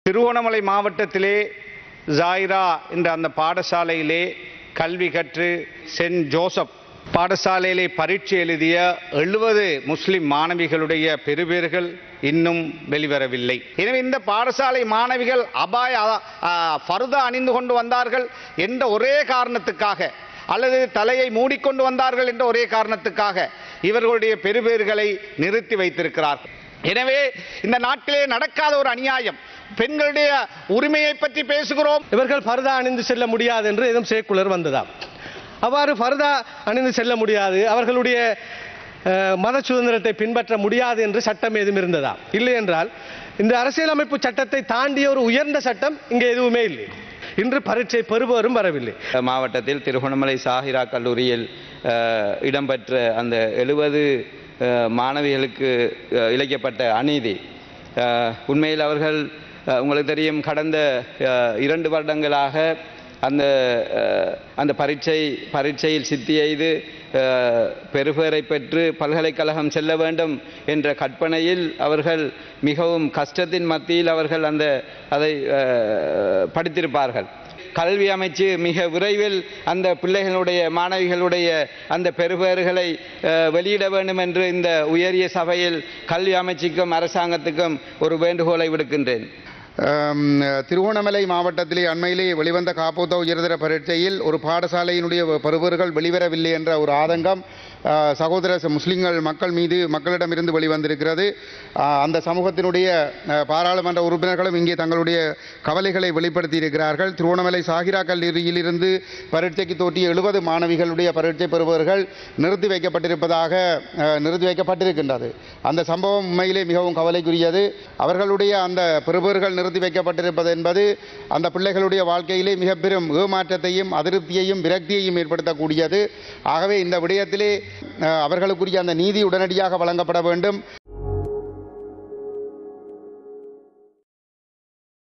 திருவோணமலை மாவட்டத்திலே ஜாயிரா என்ற அந்த பாடசாலையிலே கல்வி கற்று சென்ட் ஜோசப் பாடசாலையிலே பரீட்சை எழுதிய எழுபது முஸ்லிம் மாணவிகளுடைய பெறுபேறுகள் இன்னும் வெளிவரவில்லை எனவே இந்த பாடசாலை மாணவிகள் அபாய ஆ, ஃபர்தா அணிந்து கொண்டு வந்தார்கள் என்ற ஒரே காரணத்துக்காக அல்லது தலையை மூடிக்கொண்டு வந்தார்கள் என்ற ஒரே காரணத்துக்காக இவர்களுடைய பெறுபேறுகளை நிறுத்தி வைத்திருக்கிறார்கள் எனவே இந்த நாட்டிலே நடக்காத ஒரு அநியாயம் பெண்களுடைய உரிமையை பற்றி பேசுகிறோம் இவர்கள் ஃபர்தா அணிந்து செல்ல முடியாது என்று எதுவும் சேக்குலர் வந்ததாம் அவ்வாறு ஃபர்தா அணிந்து செல்ல முடியாது அவர்களுடைய அஹ், மத சுதந்திரத்தை பின்பற்ற முடியாது என்று சட்டம் ஏதும் இருந்ததா இல்லை என்றால் இந்த அரசியலமைப்பு சட்டத்தை தாண்டிய ஒரு உயர்ந்த சட்டம் இங்கே எதுவுமே இல்லை இன்று பரீட்சை பெறுபவரும் வரவில்லை மாவட்டத்தில் திருகோணமலை சாஹிரா கல்லூரியில் அஹ், இடம்பெற்ற அந்த எழுபது மாணவிகளுக்கு அஹ், இழைக்கப்பட்ட அநீதி அஹ், உண்மையில் அவர்கள் அஹ், உங்களுக்கு தெரியும் கடந்த அஹ், இரண்டு வருடங்களாக அந்த அஹ், அந்த பரீட்சை பரீட்சையில் சித்தி எய்து அஹ், பெறுபேறை பெற்று பல்கலைக்கழகம் செல்ல வேண்டும் என்ற கற்பனையில் அவர்கள் மிகவும் கஷ்டத்தின் மத்தியில் அவர்கள் அந்த அதை அஹ், படித்திருப்பார்கள் கல்வி அமைச்சு மிக விரைவில் அந்த பிள்ளைகளுடைய மாணவிகளுடைய அந்த பெறுபேறுகளை அஹ், வெளியிட வேண்டும் என்று இந்த உயரிய சபையில் கல்வி அமைச்சுக்கும் அரசாங்கத்துக்கும் ஒரு வேண்டுகோளை விடுக்கின்றேன் ஆம், திருவோணமலை மாவட்டத்திலே அண்மையிலே வெளிவந்த காப்போத்த உயர்தர பரீட்சையில் ஒரு பாடசாலையினுடைய பெறுபவர்கள் வெளிவரவில்லை என்ற ஒரு ஆதங்கம் ஆ, சகோதர ச- முஸ்லிம்கள் மக்கள் மீது மக்களிடமிருந்து வெளிவந்திருக்கிறது ஆ, அந்த சமூகத்தினுடைய ஆ, பாராளுமன்ற உறுப்பினர்களும் இங்கே தங்களுடைய கவலைகளை வெளிப்படுத்தி இருக்கிறார்கள் திருவோணமலை சாகிரா கல்லூரியிலிருந்து பரீட்சைக்கு தோற்றிய எழுபது மாணவிகளுடைய பரீட்சை பெறுபவர்கள் நிறுத்தி வைக்கப்பட்டிருப்பதாக ஆ, நிறுத்தி வைக்கப்பட்டிருக்கின்றது அந்த சம்பவம் உண்மையிலே மிகவும் கவலைக்குரியது அவர்களுடைய அந்த பெறுபவர்கள் நிறுத்தி வைக்கப்பட்டிருப்பது என்பது அந்த பிள்ளைகளுடைய வாழ்க்கையிலே மிக பெரும் ஏமாற்றத்தையும் அதிருப்தியையும் விரக்தியையும் ஏற்படுத்தக்கூடியது ஆகவே இந்த விடயத்திலே அஹ், அவர்களுக்குரிய அந்த நீதி உடனடியாக வழங்கப்பட வேண்டும்